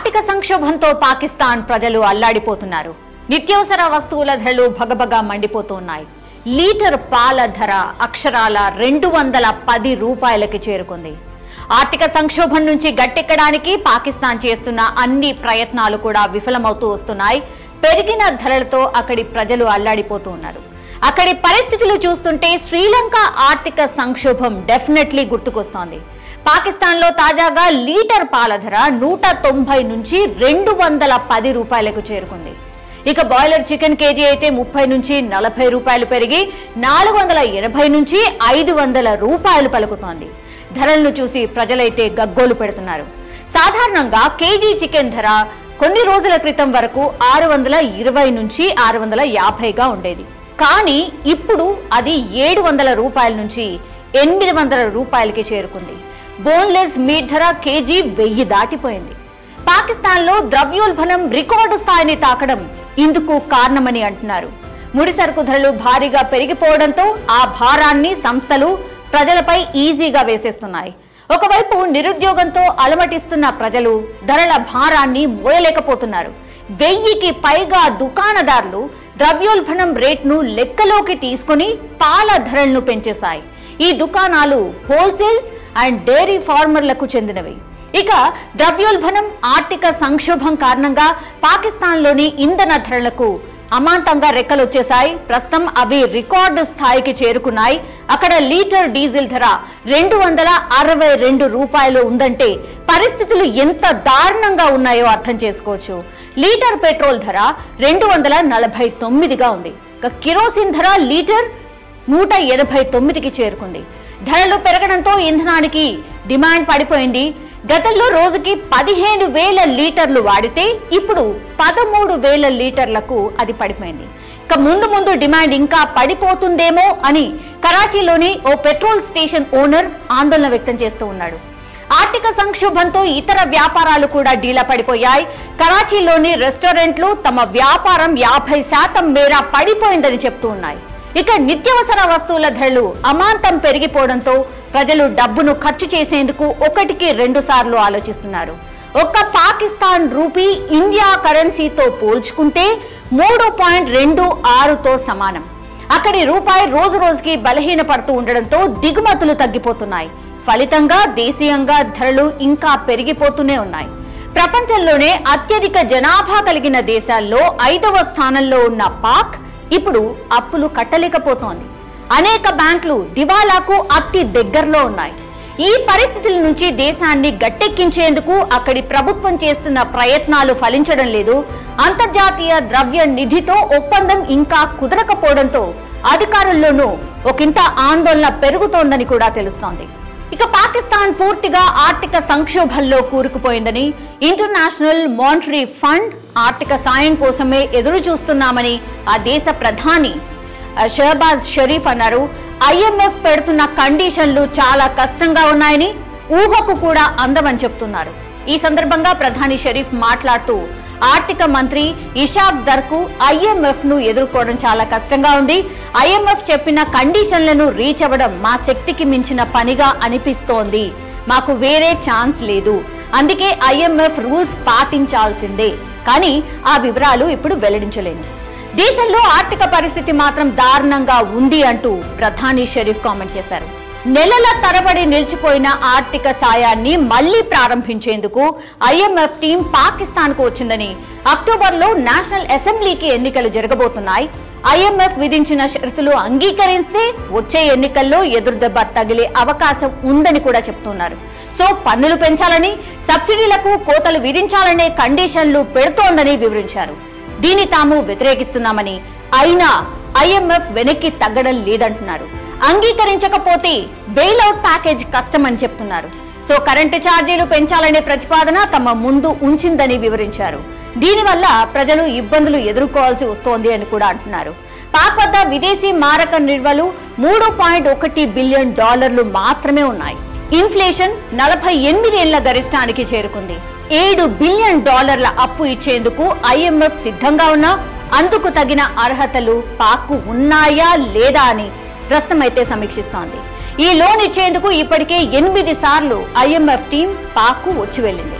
ఆర్థిక సంక్షోభంతో పాకిస్తాన్ ప్రజలు అల్లాడిపోతున్నారు నిత్యావసర వస్తువుల ధరలు భగభగా మండిపోతూ ఉన్నాయి లీటర్ పాల ధర అక్షరాల రెండు వందల పది రూపాయలకి చేరుకుంది ఆర్థిక సంక్షోభం నుంచి గట్టెక్కడానికి పాకిస్తాన్ చేస్తున్న అన్ని ప్రయత్నాలు కూడా విఫలమవుతూ వస్తున్నాయి పెరిగిన ధరలతో అక్కడి ప్రజలు అల్లాడిపోతూ ఉన్నారు అక్కడి పరిస్థితులు చూస్తుంటే శ్రీలంక ఆర్థిక సంక్షోభం డెఫినెట్లీ గుర్తుకొస్తోంది పాకిస్తాన్ లో తాజాగా లీటర్ పాల ధర నూట తొంభై నుంచి రెండు వందల పది రూపాయలకు చేరుకుంది ఇక బాయిలర్ చికెన్ కేజీ అయితే ముప్పై నుంచి నలభై రూపాయలు పెరిగి నాలుగు వందల ఎనభై నుంచి ఐదు వందల రూపాయలు పలుకుతోంది ధరలను చూసి ప్రజలైతే గగ్గోలు పెడుతున్నారు సాధారణంగా కేజీ చికెన్ ధర కొన్ని రోజుల క్రితం వరకు ఆరు వందల ఇరవై నుంచి ఆరు వందల యాభైగా ఉండేది కానీ ఇప్పుడు అది ఏడు వందల రూపాయల నుంచి ఎనిమిది వందల రూపాయలకి చేరుకుంది బోన్లెస్ మీట్ ధర కేజీ వెయ్యి దాటిపోయింది పాకిస్తాన్లో ద్రవ్యోల్బణం రికార్డు స్థాయిని తాకడం ఇందుకు కారణమని అంటున్నారు ముడి సరుకు ధరలు భారీగా పెరిగిపోవడంతో ఆ భారాన్ని సంస్థలు ప్రజలపై ఈజీగా వేసేస్తున్నాయి ఒకవైపు నిరుద్యోగంతో అలమటిస్తున్న ప్రజలు ధరల భారాన్ని మోయలేకపోతున్నారు వెయ్యికి పైగా దుకాణదారులు ద్రవ్యోల్బణం రేట్ను లెక్కలోకి తీసుకుని పాల ధరలను పెంచేశాయి ఈ దుకాణాలు హోల్సేల్స్ అండ్ డైరీ ఫార్మర్లకు చెందినవి ఇక ద్రవ్యోల్బణం ఆర్థిక సంక్షోభం కారణంగా పాకిస్తాన్లోని ఇంధన ధరలకు అమాంతంగా రెక్కలొచ్చేశాయి ప్రస్తుతం అవి రికార్డు స్థాయికి చేరుకున్నాయి అక్కడ లీటర్ డీజిల్ ధర రెండు వందల అరవై రెండు రూపాయలు ఉందంటే పరిస్థితులు ఎంత దారుణంగా ఉన్నాయో అర్థం చేసుకోవచ్చు లీటర్ పెట్రోల్ ధర రెండు వందల నలభై తొమ్మిదిగా ఉంది ఇక కిరోసిన్ ధర లీటర్ నూట ఎనభై తొమ్మిదికి చేరుకుంది ధరలు పెరగడంతో ఇంధనానికి డిమాండ్ పడిపోయింది గతంలో రోజుకి పదిహేను వేల లీటర్లు వాడితే ఇప్పుడు పదమూడు వేల లీటర్లకు అది పడిపోయింది ఇక ముందు ముందు డిమాండ్ ఇంకా పడిపోతుందేమో అని కరాచీలోని ఓ పెట్రోల్ స్టేషన్ ఓనర్ ఆందోళన వ్యక్తం చేస్తూ ఉన్నాడు ఆర్థిక సంక్షోభంతో ఇతర వ్యాపారాలు కూడా డీలా పడిపోయాయి కరాచీలోని రెస్టారెంట్లు తమ వ్యాపారం యాభై శాతం మేర పడిపోయిందని చెప్తూ ఉన్నాయి ఇక నిత్యావసర వస్తువుల ధరలు అమాంతం పెరిగిపోవడంతో ప్రజలు డబ్బును ఖర్చు చేసేందుకు ఒకటికి రెండు సార్లు ఆలోచిస్తున్నారు ఒక్క పాకిస్తాన్ రూపీ ఇండియా కరెన్సీతో పోల్చుకుంటే మూడు పాయింట్ రెండు ఆరుతో సమానం అక్కడి రూపాయి రోజు రోజుకి బలహీనపడుతూ ఉండడంతో దిగుమతులు తగ్గిపోతున్నాయి ఫలితంగా దేశీయంగా ధరలు ఇంకా పెరిగిపోతూనే ఉన్నాయి ప్రపంచంలోనే అత్యధిక జనాభా కలిగిన దేశాల్లో ఐదవ స్థానంలో ఉన్న పాక్ ఇప్పుడు అప్పులు కట్టలేకపోతోంది అనేక బ్యాంకులు దివాలాకు అతి దగ్గరలో ఉన్నాయి ఈ పరిస్థితుల నుంచి దేశాన్ని గట్టెక్కించేందుకు అక్కడి ప్రభుత్వం చేస్తున్న ప్రయత్నాలు ఫలించడం లేదు అంతర్జాతీయ ద్రవ్య నిధితో ఒప్పందం ఇంకా కుదరకపోవడంతో అధికారుల్లోనూ ఒకంత ఆందోళన పెరుగుతోందని కూడా తెలుస్తోంది ఇక పాకిస్తాన్ పూర్తిగా ఆర్థిక సంక్షోభంలో కూరుకుపోయిందని ఇంటర్నేషనల్ మానిటరీ ఫండ్ ఆర్థిక సాయం కోసమే ఎదురు చూస్తున్నామని ఆ దేశ ప్రధాని ఆ, షహబాజ్ షరీఫ్ అన్నారు ఐఎంఎఫ్ పెడుతున్న కండిషన్లు చాలా కష్టంగా ఉన్నాయని ఊహకు కూడా అందమని చెప్తున్నారు ఈ సందర్భంగా ప్రధాని షరీఫ్ మాట్లాడుతూ ఆర్థిక మంత్రి ఇషాక్ దర్కు ఐఎంఎఫ్ ను ఎదుర్కోవడం చాలా కష్టంగా ఉంది ఐఎంఎఫ్ చెప్పిన కండిషన్లను రీచ్ అవ్వడం మా శక్తికి మించిన పనిగా అనిపిస్తోంది మాకు వేరే ఛాన్స్ లేదు అందుకే ఐఎంఎఫ్ రూల్స్ పాటించాల్సిందే కానీ ఆ వివరాలు ఇప్పుడు వెల్లడించలేను దేశంలో ఆర్థిక పరిస్థితి మాత్రం దారుణంగా ఉంది అంటూ ప్రధాని షరీఫ్ కామెంట్ చేశారు నెలల తరబడి నిలిచిపోయిన ఆర్థిక సాయాన్ని మళ్లీ ప్రారంభించేందుకు ఐఎంఎఫ్ టీం పాకిస్తాన్ కు వచ్చిందని అక్టోబర్లో నేషనల్ అసెంబ్లీకి ఎన్నికలు జరగబోతున్నాయి ఐఎంఎఫ్ విధించిన షరతులు అంగీకరిస్తే వచ్చే ఎన్నికల్లో ఎదురుదెబ్బ తగిలే అవకాశం ఉందని కూడా చెప్తున్నారు సో పన్నులు పెంచాలని సబ్సిడీలకు కోతలు విధించాలనే కండిషన్లు పెడుతోందని వివరించారు దీన్ని తాము వ్యతిరేకిస్తున్నామని అయినా ఐఎంఎఫ్ వెనక్కి తగ్గడం లేదంటున్నారు అంగీకరించకపోతే బెయిల్అవుట్ ప్యాకేజ్ కష్టమని చెప్తున్నారు సో కరెంటు ఛార్జీలు పెంచాలనే ప్రతిపాదన తమ ముందు ఉంచిందని వివరించారు దీనివల్ల ప్రజలు ఇబ్బందులు ఎదుర్కోవాల్సి వస్తోంది అని కూడా అంటున్నారు పాక్ వద్ద విదేశీ మారక నిల్వలు మూడు పాయింట్ ఒకటి బిలియన్ డాలర్లు మాత్రమే ఉన్నాయి ఇన్ఫ్లేషన్ నలభై ఎనిమిదేళ్ల గరిష్టానికి చేరుకుంది ఏడు బిలియన్ డాలర్ల అప్పు ఇచ్చేందుకు ఐఎంఎఫ్ సిద్ధంగా ఉన్నా అందుకు తగిన అర్హతలు పాక్కు ఉన్నాయా లేదా అని ప్రస్తుతం అయితే సమీక్షిస్తోంది ఈ లోన్ ఇచ్చేందుకు ఇప్పటికే ఎనిమిది సార్లు ఐఎంఎఫ్ టీం పాక్కు వచ్చి వెళ్ళింది